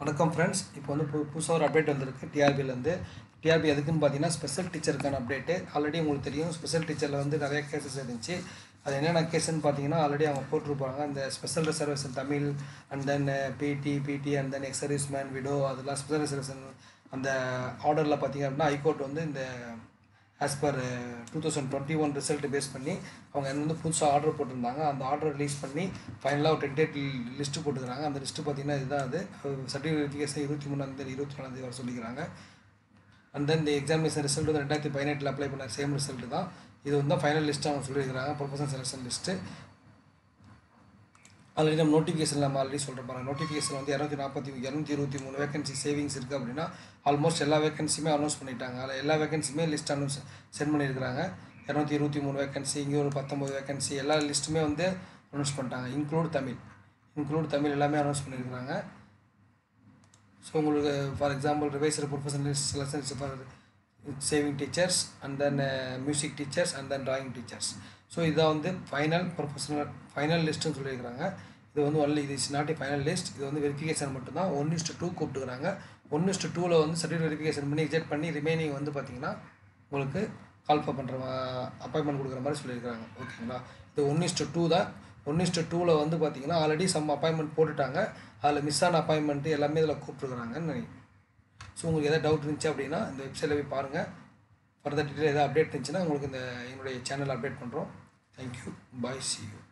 வணக்கம் ஃப்ரெண்ட்ஸ் இப்போ வந்து பு புதுசாக ஒரு அப்டேட் வந்திருக்கு டிஆர்பிலேருந்து டிஆர்பி எதுக்குன்னு பார்த்தீங்கன்னா ஸ்பெஷல் டீச்சருக்கான அப்டேட்டு ஆல்ரெடி உங்களுக்கு தெரியும் ஸ்பெஷல் டீச்சரில் வந்து நிறைய கேசஸ் இருந்துச்சு அது என்னென்ன கேஸ்ன்னு பார்த்தீங்கன்னா ஆல்ரெடி அவங்க போட்டிருப்பாங்க அந்த special reservation Tamil and then PD PD and then ex serviceman widow அதெல்லாம் ஸ்பெஷல் ரிசர்வேஷன் அந்த ஆர்டரில் பார்த்தீங்க அப்படின்னா ஹைகோர்ட் வந்து இந்த as per two thousand twenty one result base பண்ணி அவங்க என்ன வந்து புதுசாக ஆர்டர் போட்டிருந்தாங்க அந்த ஆர்டர் ரிலீஸ் பண்ணி ஃபைனலாக ஒரு டென்டேட் லிஸ்ட்டு போட்டுக்கிறாங்க அந்த லிஸ்ட்டு பார்த்தீங்கன்னா இதுதான் அது சர்டிஃபிகேட் வெரிஃபிகேஷன் இருபத்தி மூணாந்தேதி இருபத்தி நாலாந்தேதி வர சொல்லிக்கிறாங்க அண்ட் தென் இந்த எக்ஸாமினேஷன் ரிசல்ட் வந்து ரெண்டாயிரத்தி பதினெட்டில் அப்ளை பண்ண சேம் ரிசல்ட் தான் இது வந்து ஃபைனல் லிஸ்ட்டு அவங்க சொல்லியிருக்கிறாங்க ப்ரொஃபஷனல் செலெக்ஷன் லிஸ்ட்டு ஆல்ரெடி நம்ம நோட்டிஃபிகேஷன் நம்ம ஆல்ரெடி சொல்கிற பாருங்க நோட்டிஃபிகேஷன் வந்து இரநூத்தி நாற்பத்தி இரநூத்தி இருபத்தி மூணு வேகன்சி சேவிங்ஸ் இருக்குது அப்படின்னா ஆல்மோஸ்ட் எல்லா வேகன்சியுமே அனௌன்ஸ் பண்ணிட்டாங்க அதில் எல்லா வேகன்சியுமே லிஸ்ட் அனௌன்ஸ் சென்ட் பண்ணியிருக்கிறாங்க இரநூத்தி இருபத்தி மூணு வேகன்சி இங்கே ஒரு பத்தொம்பது வேகன்சி எல்லா லிஸ்ட்டுமே வந்து அனௌன்ஸ் பண்ணிட்டாங்க இன்க்ளூட் தமிழ் இன்க்ளூட் தமிழ் எல்லாமே அனௌன்ஸ் பண்ணியிருக்கிறாங்க ஸோ உங்களுக்கு for example revised professional selections for sewing teachers and then music teachers and then drawing teachers so இதை வந்து ஃபைனல் ப்ரொஃபஷனல் ஃபைனல் லிஸ்ட்டுன்னு சொல்லியிருக்கிறாங்க இது வந்து ஒன்லி இது is not a final list இது வந்து வெரிஃபிகேஷன் மட்டும்தான் ஒன் இஸ்ட்டு டூ கூப்பிட்டுக்கிறாங்க ஒன் இஸ்ட்டு டூவில் வந்து சர்டிஃபிகேட் வெரிஃபிகேஷன் பண்ணி ரிஜெக்ட் பண்ணி ரிமைனிங் வந்து பார்த்தீங்கன்னா உங்களுக்கு கால்ஃபர் பண்ணுற அப்பாயின்மெண்ட் கொடுக்குற மாதிரி சொல்லியிருக்கிறாங்க ஓகேங்களா இது one is to two one is to வந்து பார்த்தீங்கன்னா ஆல்ரெடி சம் அப்பாயின்மெண்ட் போட்டுட்டாங்க அதில் மிஸ் ஆன அப்பாயின்மெண்ட்டு எல்லாமே இதில் கூப்பிட்டுருக்குறாங்கன்னு நினைக்கிறேன் ஸோ உங்களுக்கு எதாவது டவுட் இருந்துச்சு அப்படின்னா இந்த வெப்சைட்டில் போய் பாருங்கள் ஃபர்தர் டீட்டெயில் எதாவது அப்டேட் இருந்துச்சுன்னா உங்களுக்கு இந்த என்னுடைய சேனல் அப்டேட் பண்ணுறோம் தேங்க்யூ பாய் சி யூ